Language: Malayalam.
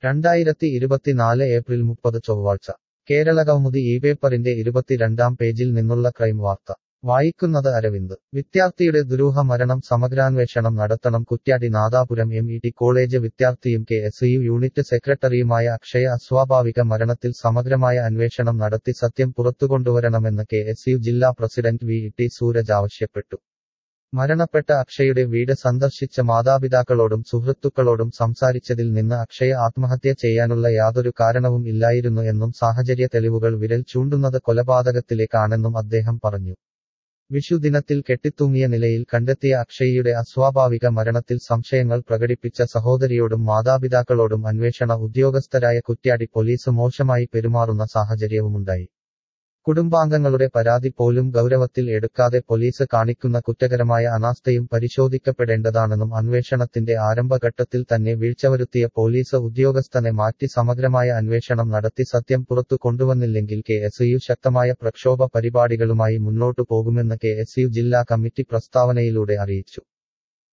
രണ്ടായിരത്തി ഇരുപത്തിനാല് ഏപ്രിൽ മുപ്പത് ചൊവ്വാഴ്ച കേരളകൗമുദി ഈ പേപ്പറിന്റെ ഇരുപത്തിരണ്ടാം പേജിൽ നിന്നുള്ള ക്രൈം വാർത്ത വായിക്കുന്നത് അരവിന്ദ് വിദ്യാർത്ഥിയുടെ ദുരൂഹ മരണം സമഗ്രാന്വേഷണം നടത്തണം Kuttiadi Nadapuram M E T college വിദ്യാർത്ഥിയും കെ എസ് യു യൂണിറ്റ് സെക്രട്ടറിയുമായ അക്ഷയ അസ്വാഭാവിക മരണത്തിൽ സമഗ്രമായ അന്വേഷണം നടത്തി സത്യം പുറത്തുകൊണ്ടുവരണമെന്ന് കെ എസ് യു ജില്ലാ പ്രസിഡന്റ് വി ടി സൂരജ് ആവശ്യപ്പെട്ടു മരണപ്പെട്ട അക്ഷയുടെ വീട് സന്ദർശിച്ച മാതാപിതാക്കളോടും സുഹൃത്തുക്കളോടും സംസാരിച്ചതിൽ നിന്ന് അക്ഷയ ആത്മഹത്യ ചെയ്യാനുള്ള യാതൊരു കാരണവും ഇല്ലായിരുന്നു എന്നും സാഹചര്യ തെളിവുകൾ വിരൽ ചൂണ്ടുന്നത് കൊലപാതകത്തിലേക്കാണെന്നും അദ്ദേഹം പറഞ്ഞു വിഷുദിനത്തിൽ കെട്ടിത്തൂങ്ങിയ നിലയിൽ കണ്ടെത്തിയ അക്ഷയ്യുടെ അസ്വാഭാവിക മരണത്തിൽ സംശയങ്ങൾ പ്രകടിപ്പിച്ച സഹോദരിയോടും മാതാപിതാക്കളോടും അന്വേഷണ ഉദ്യോഗസ്ഥരായ കുറ്റ്യാടി പോലീസ് മോശമായി പെരുമാറുന്ന സാഹചര്യവുമുണ്ടായി കുടുംബാംഗങ്ങളുടെ പരാതി പോലും ഗൗരവത്തിൽ എടുക്കാതെ പോലീസ് കാണിക്കുന്ന കുറ്റകരമായ അനാസ്ഥയും പരിശോധിക്കപ്പെടേണ്ടതാണെന്നും അന്വേഷണത്തിന്റെ ആരംഭഘട്ടത്തിൽ തന്നെ വീഴ്ചവരുത്തിയ പോലീസ് ഉദ്യോഗസ്ഥനെ മാറ്റി സമഗ്രമായ അന്വേഷണം നടത്തി സത്യം പുറത്തു കൊണ്ടുവന്നില്ലെങ്കിൽ കെ എസ് യു ശക്തമായ പ്രക്ഷോഭ പരിപാടികളുമായി മുന്നോട്ടു പോകുമെന്ന് കെ എസ് യു ജില്ലാ കമ്മിറ്റി പ്രസ്താവനയിലൂടെ അറിയിച്ചു